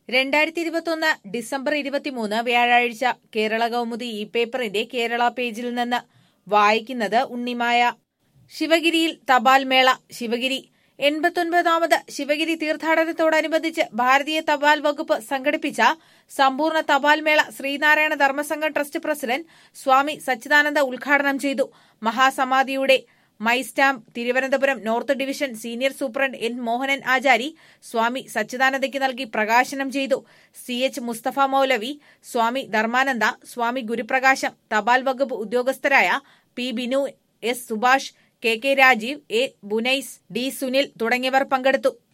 രണ്ടായിരത്തി ഇരുപത്തൊന്ന് ഡിസംബർ ഇരുപത്തിമൂന്ന് വ്യാഴാഴ്ച കേരള കൗമുദി ഇ പേപ്പറിന്റെ കേരള പേജിൽ നിന്ന് വായിക്കുന്നത് ഉണ്ണിമായ ശിവഗിരിയിൽ തപാൽ മേള ശിവഗിരി എൺപത്തൊൻപതാമത് ശിവഗിരി തീർത്ഥാടനത്തോടനുബന്ധിച്ച് ഭാരതീയ തപാൽ വകുപ്പ് സംഘടിപ്പിച്ച സമ്പൂർണ്ണ തപാൽ മേള ശ്രീനാരായണ ധർമ്മസംഘം ട്രസ്റ്റ് പ്രസിഡന്റ് സ്വാമി സച്ചിദാനന്ദ ഉദ്ഘാടനം ചെയ്തു മഹാസമാധിയുടെ my stamp Thiruvananthapuram north division senior superintendent N Mohanan Achari Swami സച്ചിദാനന്ദയ്ക്ക് നൽകി പ്രകാശനം ചെയ്തു സി എച്ച് മുസ്തഫ മൗലവി സ്വാമി ധർമാനന്ദ സ്വാമി ഗുരുപ്രകാശം തപാൽ വകുപ്പ് ഉദ്യോഗസ്ഥരായ P Binu S Subhash K K Rajeev A Bunais D Sunil തുടങ്ങിയവർ പങ്കെടുത്തു